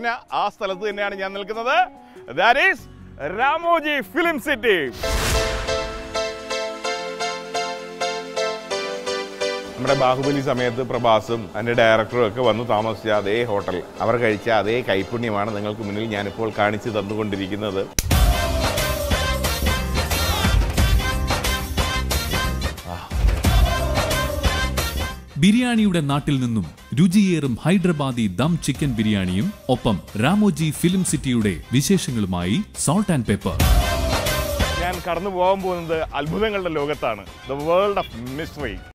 പറഞ്ഞ ആ സ്ഥലത്ത് തന്നെയാണ് ഞാൻ നിൽക്കുന്നത് that is Ramoji film city നമ്മുടെ ബാഹുബലി സമയത്ത് പ്രഭാസും അതിൻ്റെ ഡയറക്ടറും ഒക്കെ വന്ന് താമസിച്ച അതേ ഹോട്ടൽ അവർ കഴിച്ച അതേ കൈപുണ്യമാണ് നിങ്ങൾക്ക് മുന്നിൽ ഞാനിപ്പോൾ കാണിച്ചു തന്നുകൊണ്ടിരിക്കുന്നത് ബിരിയാണിയുടെ നാട്ടിൽ നിന്നും രുചിയേറും ഹൈദരാബാദി ദം ചിക്കൻ ബിരിയാണിയും ഒപ്പം രാമോജി ഫിലിം സിറ്റിയുടെ വിശേഷങ്ങളുമായി സോൾട്ട് ആൻഡ് പെപ്പർ ഞാൻ കടന്നു പോകാൻ പോകുന്നത് അത്ഭുതങ്ങളുടെ ലോകത്താണ് ദ വേൾഡ് ഓഫ് മിസ്റ്ററി